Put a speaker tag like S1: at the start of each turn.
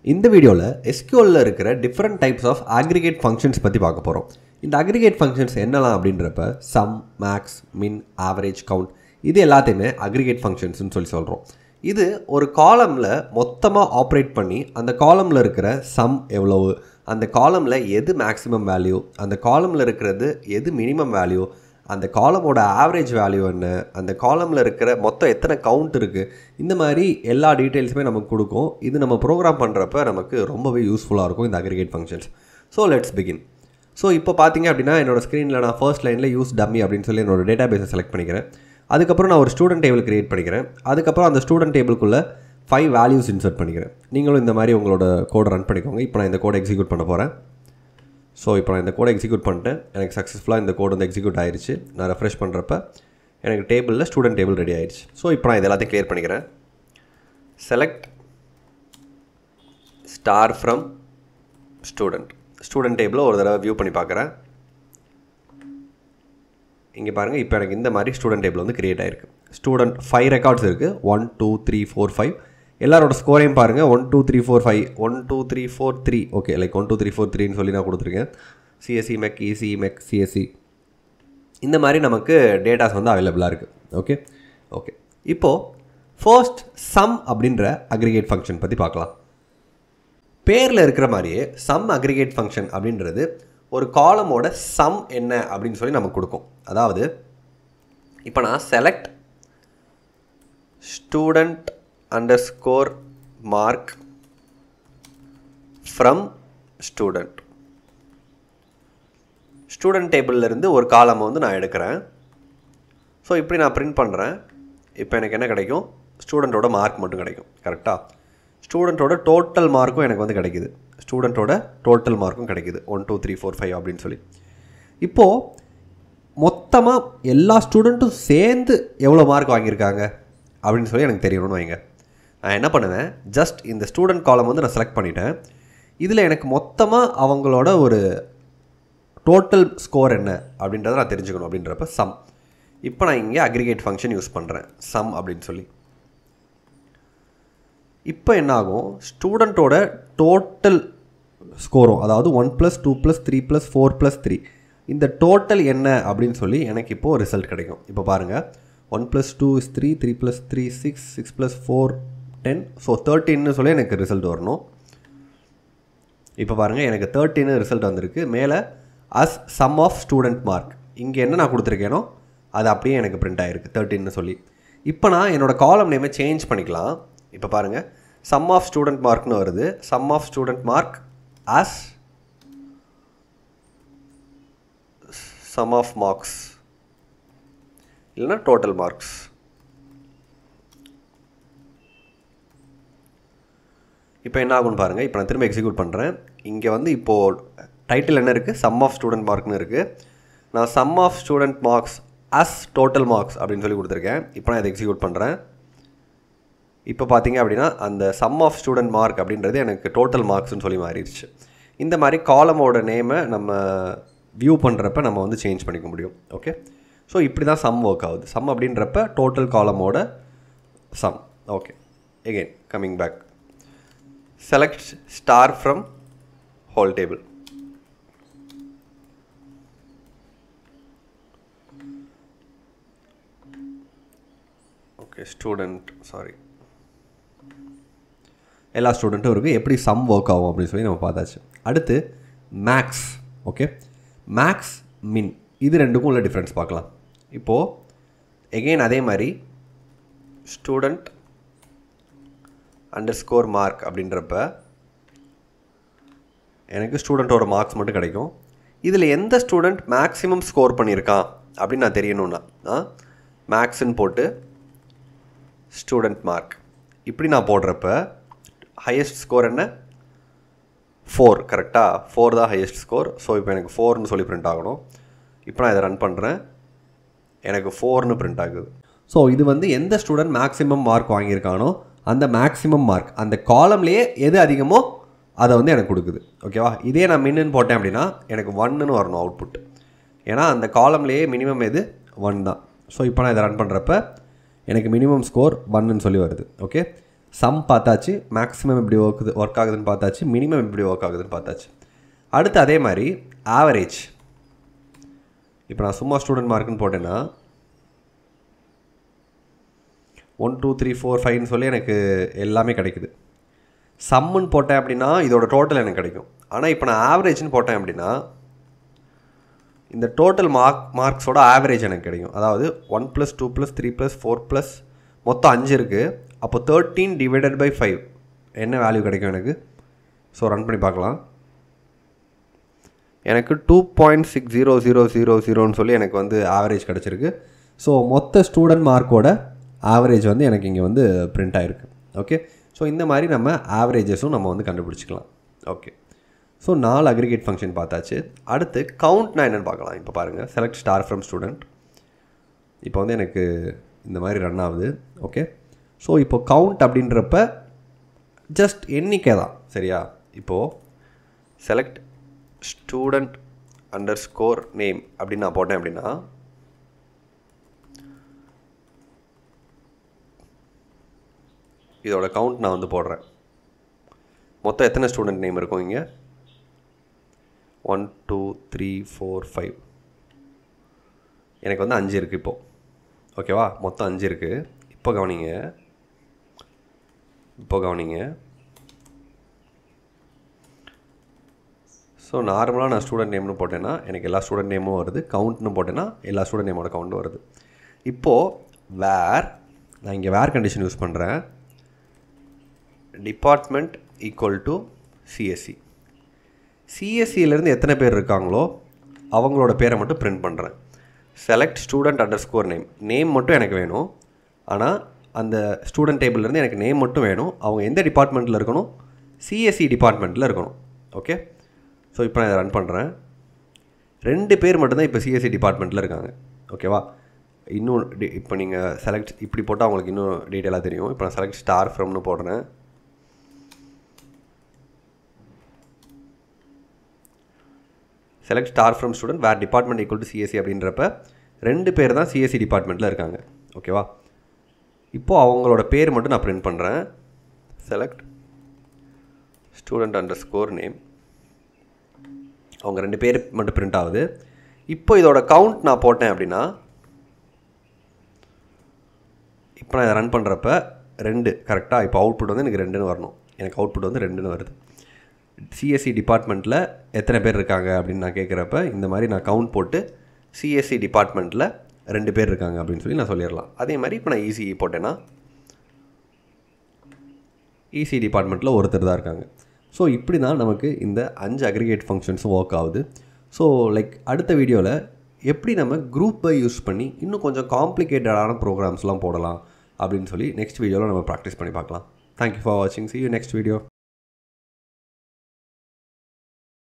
S1: இந்த வீடியோவில் எஸ்கியூஎல்ல இருக்கிற different types of aggregate functions பற்றி பார்க்க போகிறோம் இந்த அக்ரிகேட் ஃபங்க்ஷன்ஸ் என்னலாம் அப்படின்றப்ப sum max min average count இது எல்லாத்தையுமே அக்ரிகேட் ஃபங்க்ஷன்ஸ்னு சொல்லி சொல்கிறோம் இது ஒரு காலமில் மொத்தமாக ஆப்ரேட் பண்ணி அந்த காலமில் இருக்கிற சம் எவ்வளவு அந்த காலமில் எது மேக்ஸிமம் வேல்யூ அந்த காலமில் இருக்கிறது எது மினிமம் வேல்யூ அந்த காலமோட ஆவரேஜ் வேல்யூ என்ன அந்த காலமில் இருக்கிற மொத்தம் எத்தனை கவுண்ட் இருக்குது இந்த மாதிரி எல்லா டீட்டெயில்ஸுமே நமக்கு கொடுக்கும் இது நம்ம ப்ரோக்ராம் பண்ணுறப்ப நமக்கு ரொம்பவே யூஸ்ஃபுல்லாக இருக்கும் இந்த aggregate functions so let's begin so இப்போ பார்த்தீங்க அப்படின்னா என்னோட ஸ்க்ரீனில் நான் ஃபர்ஸ்ட் லைனில் யூஸ் டம்மி அப்படின்னு சொல்லி என்னோட டேட்டா பேஸை செலக்ட் பண்ணிக்கிறேன் அதுக்கப்புறம் நான் ஒரு ஸ்டூடெண்ட் டேபிள் கிரியேட் பண்ணிக்கிறேன் அதுக்கப்புறம் அந்த ஸ்டூடெண்ட் டேபிளுக்குள்ளே ஃபைவ் வேல்யூஸ் இன்சர்ட் பண்ணிக்கிறேன் நீங்களும் இந்த மாதிரி உங்களோட கோடை ரன் பண்ணிக்கோங்க இப்போ நான் இந்த கோடை எக்ஸிக்யூட் பண்ண போகிறேன் ஸோ இப்போ நான் இந்த கோடை எக்ஸிக்யூட் பண்ணிட்டேன் எனக்கு சக்ஸஸ்ஃபுல்லாக இந்த கோடு வந்து எக்ஸிக்யூட் ஆயிடுச்சு நான் ரெஃப்ரெஷ் பண்ணுறப்ப எனக்கு டேபிளில் ஸ்டூடெண்ட் டேபிள் ரெடி ஆயிடுச்சு ஸோ இப்போ நான் இது எல்லாத்தையும் கிளியர் பண்ணிக்கிறேன் select star from student student டேபிளை ஒரு தடவை வியூ பண்ணி பார்க்குறேன் இங்கே பாருங்கள் இப்போ எனக்கு இந்த மாதிரி ஸ்டூடெண்ட் டேபிள் வந்து கிரியேட் ஆயிருக்கு ஸ்டூடெண்ட் ஃபைவ் ரெக்கார்ட்ஸ் இருக்குது one two three four five எல்லாரோட ஸ்கோரையும் பாருங்கள் one two three four five one two three four three okay like one two three four த்ரீன்னு சொல்லி நான் கொடுத்துருக்கேன் CSC mech EC mech CSC இந்த மாதிரி நமக்கு டேட்டாஸ் வந்து அவைலபிளாக இருக்குது ஓகே ஓகே இப்போது ஃபர்ஸ்ட் சம் அப்படின்ற அக்ரிகேட் ஃபங்க்ஷன் பற்றி பார்க்கலாம் பேரில் இருக்கிற மாதிரியே சம் அக்ரிகேட் ஃபங்க்ஷன் அப்படின்றது ஒரு காலமோட சம் என்ன அப்படின்னு சொல்லி நமக்கு கொடுக்கும் அதாவது இப்போ நான் select student under score mark from student student டேபிள்லேருந்து ஒரு காலம் வந்து நான் எடுக்கிறேன் ஸோ இப்படி நான் பிரிண்ட் பண்ணுறேன் இப்போ எனக்கு என்ன கிடைக்கும் ஸ்டூடெண்ட்டோட மார்க் மட்டும் கிடைக்கும் கரெக்டாக ஸ்டூடெண்ட்டோட டோட்டல் மார்க்கும் எனக்கு வந்து கிடைக்குது ஸ்டூடெண்ட்டோட டோட்டல் மார்க்கும் கிடைக்குது one two three four five அப்படின்னு சொல்லி இப்போது மொத்தமாக எல்லா ஸ்டூடெண்ட்டும் சேர்ந்து எவ்வளோ மார்க் வாங்கியிருக்காங்க அப்படின்னு சொல்லி எனக்கு தெரியணும்னு வைங்க நான் என்ன பண்ணுவேன் ஜஸ்ட் இந்த ஸ்டூடெண்ட் காலம் வந்து நான் செலக்ட் பண்ணிட்டேன் இதில் எனக்கு மொத்தமாக அவங்களோட ஒரு டோட்டல் ஸ்கோர் என்ன அப்படின்றத நான் தெரிஞ்சுக்கணும் அப்படின்றப்ப சம் இப்போ நான் இங்கே அக்ரிகேட் ஃபங்க்ஷன் யூஸ் பண்ணுறேன் சம் அப்படின்னு சொல்லி இப்போ என்ன ஆகும் ஸ்டூடெண்ட்டோட டோட்டல் ஸ்கோரும் அதாவது one plus two plus three plus four plus three இந்த டோட்டல் என்ன அப்படின்னு சொல்லி எனக்கு இப்போது ரிசல்ட் கிடைக்கும் இப்போ பாருங்கள் one plus two is three three plus three six six plus four ten so தேர்ட்டின்னு சொல்லி எனக்கு ரிசல்ட் வரணும் இப்போ பாருங்கள் எனக்கு தேர்ட்டின்னு ரிசல்ட் வந்திருக்கு மேலே as sum of student mark இங்கே என்ன நான் கொடுத்துருக்கேனோ அது அப்படியே எனக்கு பிரிண்ட் ஆகிருக்கு தேர்ட்டின்னு சொல்லி இப்போ நான் என்னோடய காலம் நேமை சேஞ்ச் பண்ணிக்கலாம் இப்போ பாருங்கள் சம் ஆஃப் ஸ்டூடெண்ட் மார்க்னு வருது sum of student mark as sum of marks இல்லைனா டோட்டல் மார்க்ஸ் இப்போ என்ன ஆகும்னு பாருங்கள் இப்போ நான் திரும்ப எக்ஸிக்யூட் பண்ணுறேன் இங்கே வந்து இப்போது டைட்டில் என்ன இருக்குது சம் ஆஃப் ஸ்டூடெண்ட் மார்க்னு இருக்குது நான் sum of student marks as total marks அப்படின்னு சொல்லி கொடுத்துருக்கேன் இப்போ நான் இதை எக்ஸிக்யூட் பண்ணுறேன் இப்போ பார்த்தீங்க அப்படின்னா அந்த சம் ஆஃப் ஸ்டூடெண்ட் மார்க் அப்படின்றது எனக்கு டோட்டல் மார்க்ஸ்னு சொல்லி மாறிடுச்சு இந்த மாதிரி காலமோட நேமை நம்ம வியூ பண்ணுறப்ப நம்ம வந்து சேஞ்ச் பண்ணிக்க முடியும் ஓகே ஸோ இப்படி தான் சம் ஒர்க் ஆகுது சம் அப்படின்றப்ப டோட்டல் காலமோட sum okay again coming back select star from whole table okay student sorry எல்லா ஸ்டூடெண்ட்டும் இருக்குது எப்படி சம் ஒர்க் ஆகும் அப்படின்னு சொல்லி நம்ம பார்த்தாச்சு அடுத்து மேக்ஸ் ஓகே மேக்ஸ் மின் இது ரெண்டுக்கும் உள்ள டிஃப்ரென்ஸ் பார்க்கலாம் இப்போது எகெயின் அதே மாதிரி ஸ்டூடெண்ட் அண்டர் ஸ்கோர் மார்க் அப்படின்றப்ப எனக்கு ஸ்டூடெண்ட்டோட மார்க்ஸ் மட்டும் கிடைக்கும் இதில் எந்த ஸ்டூடெண்ட் மேக்ஸிமம் ஸ்கோர் பண்ணியிருக்கான் அப்படின்னு நான் தெரியணுன்னா மேக்ஸ்ன்னு போட்டு ஸ்டூடெண்ட் மார்க் இப்படி நான் போடுறப்ப ஹையஸ்ட் ஸ்கோர் என்ன ஃபோர் கரெக்டாக ஃபோர் தான் ஹையஸ்ட் ஸ்கோர் ஸோ இப்போ எனக்கு ஃபோர்னு சொல்லி பிரிண்ட் ஆகணும் இப்போ நான் இதை ரன் பண்ணுறேன் எனக்கு ஃபோர்னு பிரிண்ட் ஆகுது ஸோ இது வந்து எந்த ஸ்டூடெண்ட் மேக்ஸிமம் மார்க் வாங்கியிருக்கானோ அந்த மேக்ஸிமம் மார்க் அந்த காலம்லேயே எது அதிகமோ அதை வந்து எனக்கு கொடுக்குது ஓகேவா இதே நான் மின்னு போட்டேன் அப்படின்னா எனக்கு ஒன்னுன்னு வரணும் அவுட்புட் ஏன்னா அந்த காலம்லேயே மினிமம் எது ஒன் தான் ஸோ இப்போ நான் இதை ரன் பண்ணுறப்ப எனக்கு மினிமம் ஸ்கோர் ஒன்னு சொல்லி வருது ஓகே சம் பார்த்தாச்சு மேக்ஸிமம் எப்படி ஒர்க் ஒர்க் ஆகுதுன்னு பார்த்தாச்சு மினிமம் எப்படி ஒர்க் ஆகுதுன்னு பார்த்தாச்சு அடுத்து அதே மாதிரி ஆவரேஜ் இப்போ நான் சும்மா ஸ்டூடெண்ட் மார்க்குன்னு போட்டேன்னா ஒன் டூ த்ரீ ஃபோர் ஃபைவ்னு சொல்லி எனக்கு எல்லாமே கிடைக்குது சம்முன்னு போட்டேன் அப்படின்னா இதோட டோட்டல் எனக்கு கிடைக்கும் ஆனால் இப்போ நான் ஆவரேஜ்னு போட்டேன் அப்படின்னா இந்த டோட்டல் மார்க் மார்க்ஸோட ஆவரேஜ் எனக்கு கிடைக்கும் அதாவது one plus two plus three plus four plus மொத்தம் அஞ்சு இருக்குது அப்போ தேர்ட்டீன் டிவைடட் பை ஃபைவ் என்ன வேல்யூ கிடைக்கும் எனக்கு ஸோ ரன் பண்ணி பார்க்கலாம் எனக்கு two point six zero zero zero ஜீரோன்னு சொல்லி எனக்கு வந்து ஆவரேஜ் கிடச்சிருக்கு ஸோ மொத்த ஸ்டூடெண்ட் மார்க்கோட ஆவரேஜ் வந்து எனக்கு இங்கே வந்து பிரிண்ட் ஆகிருக்கு ஓகே ஸோ இந்த மாதிரி நம்ம ஆவரேஜஸும் நம்ம வந்து கண்டுபிடிச்சிக்கலாம் ஓகே ஸோ நாலு அக்ரிகேட் ஃபங்க்ஷன் பார்த்தாச்சு அடுத்து கவுண்ட்னா என்னென்னு பார்க்கலாம் இப்போ பாருங்கள் செலக்ட் ஸ்டார் ஃப்ரம் ஸ்டூடெண்ட் இப்போ வந்து எனக்கு இந்த மாதிரி ரன் ஆகுது ஓகே ஸோ இப்போ கவுண்ட் அப்படின்றப்ப ஜஸ்ட் எண்ணிக்கை தான் சரியா இப்போது select student under score name அப்படின்னு நான் போட்டேன் அப்படின்னா இதோட கவுண்ட் நான் வந்து போடுறேன் மொத்தம் எத்தனை ஸ்டூடெண்ட் நேம் இருக்கும் இங்கே one two three four five எனக்கு வந்து அஞ்சு இருக்குது இப்போது ஓகேவா மொத்தம் அஞ்சு இருக்குது இப்போ கவனிங்க இப்போ கவனிங்க ஸோ நார்மலாக நான் ஸ்டூடெண்ட் நேம்னு போட்டேன்னா எனக்கு எல்லா ஸ்டூடெண்ட் நேமும் வருது கவுண்ட்னு போட்டேன்னா எல்லா ஸ்டூடெண்ட் நேமோட கவுண்ட்டும் வருது இப்போது வேர் நான் இங்கே வேர் கண்டிஷன் யூஸ் பண்ணுறேன் டிபார்ட்மெண்ட் ஈக்குவல் டு சிஎஸ்சி சிஎஸ்சியிலேருந்து எத்தனை பேர் இருக்காங்களோ அவங்களோட பேரை மட்டும் பிரிண்ட் பண்ணுறேன் select student under score name name மட்டும் எனக்கு வேணும் ஆனால் அந்த ஸ்டூடெண்ட் டேபிள்லேருந்து எனக்கு நேம் மட்டும் வேணும் அவங்க எந்த டிபார்ட்மெண்ட்டில் இருக்கணும் சிஎஸ்சி டிபார்ட்மெண்ட்டில் இருக்கணும் ஓகே ஸோ இப்போ நான் இதை ரன் பண்ணுறேன் ரெண்டு பேர் மட்டும்தான் இப்போ சிஎஸ்சி டிபார்ட்மெண்ட்டில் இருக்காங்க ஓகேவா இன்னும் டி- இப்போ நீங்கள் செலக்ட் இப்படி போட்டால் அவங்களுக்கு இன்னும் டீட்டெயிலாக தெரியும் இப்போ நான் செலக்ட் ஸ்டார் ஃப்ரம்னு போடுறேன் select star from student where department equal to CSC அப்படின்றப்ப ரெண்டு பேர் தான் சிஎஸ்சி டிபார்ட்மெண்ட்டில் இருக்காங்க ஓகேவா இப்போது அவங்களோட பேர் மட்டும் நான் பிரிண்ட் பண்ணுறேன் select student under score name அவங்க ரெண்டு பேர் மட்டும் பிரிண்ட் ஆகுது இப்போ இதோட கவுண்ட் நான் போட்டேன் அப்படின்னா இப்போ நான் இதை ரன் பண்ணுறப்ப ரெண்டு கரெக்டாக இப்போ அவுட்புட் வந்து எனக்கு ரெண்டுன்னு வரணும் எனக்கு அவுட்புட் வந்து ரெண்டுன்னு வருது சிஎஸ்சி டிபார்ட்மெண்ட்டில் எத்தனை பேர் இருக்காங்க அப்படின்னு நான் கேட்குறப்ப இந்த மாதிரி நான் கவுண்ட் போட்டு சிஎஸ்சி டிபார்ட்மெண்ட்டில் ரெண்டு பேர் இருக்காங்க அப்படின்னு சொல்லி நான் சொல்லிடலாம் அதே மாதிரி இப்போ நான் இசிஇ போட்டேன்னா இசி டிபார்ட்மெண்ட்டில் ஒருத்தர் தான் இருக்காங்க ஸோ இப்படி தான் நமக்கு இந்த அஞ்சு அக்ரிகேட் ஃபங்க்ஷன்ஸும் ஒர்க் ஆகுது ஸோ லைக் அடுத்த வீடியோவில் எப்படி நம்ம குரூப் பை யூஸ் பண்ணி இன்னும் கொஞ்சம் காம்ப்ளிகேட்டடான ப்ரோக்ராம்ஸ்லாம் போடலாம் அப்படின்னு சொல்லி நெக்ஸ்ட் வீடியோவில் நம்ம ப்ராக்டிஸ் பண்ணி பார்க்கலாம் தேங்க்யூ ஃபார் வாட்சிங் சி யூ நெக்ஸ்ட் வீடியோ